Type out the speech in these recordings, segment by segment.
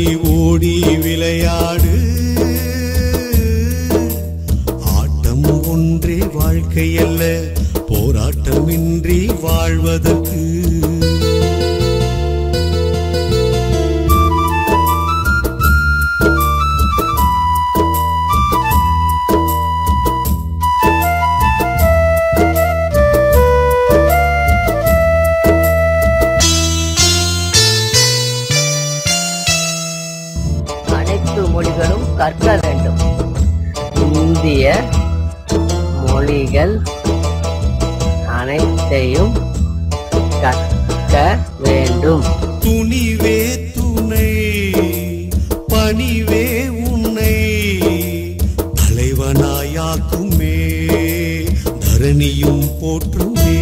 ஓடி விளையாடு ஆட்டம் ஒன்றே வாழ்க்கையல்ல போராட்டமின்றி வாழ்வதற்கு அனைத்து மொழிகளும் கற்க வேண்டும் இந்திய மொழிகள் அனைத்தையும் கற்க வேண்டும் துணிவே துணை பணிவே உன்னை தலைவனாயாக்குமே தரணியும் போற்றுமே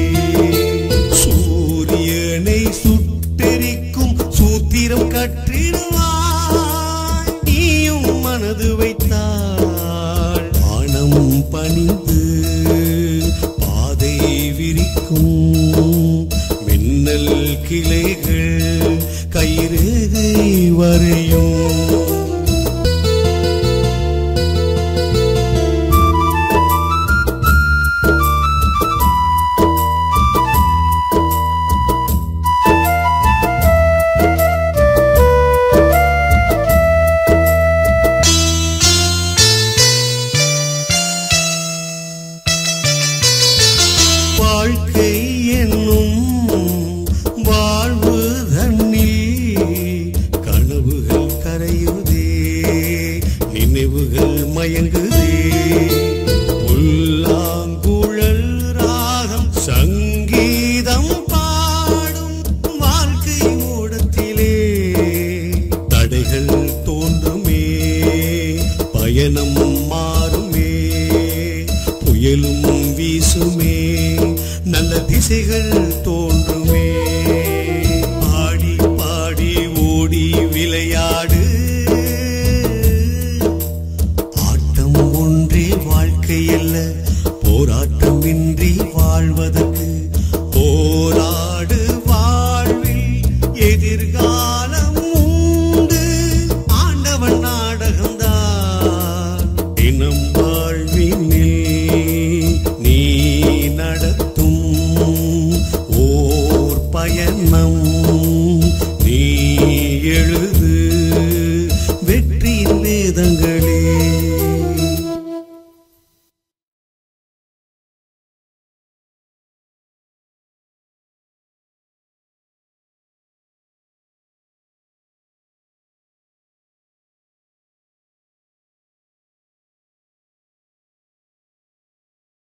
சூரியனை சுட்டெரிக்கும் சூத்திரம் கற்றிடுவாய் நீயும் மனது வைத்தாள் வானம் பணிந்து பாதை விரிக்கும் மின்னல் கிளைகள் கயிறு வரையும் வாழ்க்கை என்னும் வாழ்வு தன்னில் கனவுகள் கரையுதே நினைவுகள் மயங்குதே புல்லாங்குழல் ராகம் சங்கீதம் பாடும் வாழ்க்கை ஓடத்திலே தடைகள் தோன்றுமே பயணம் மாறுமே புயலும் வீசுமே நல்ல திசைகள்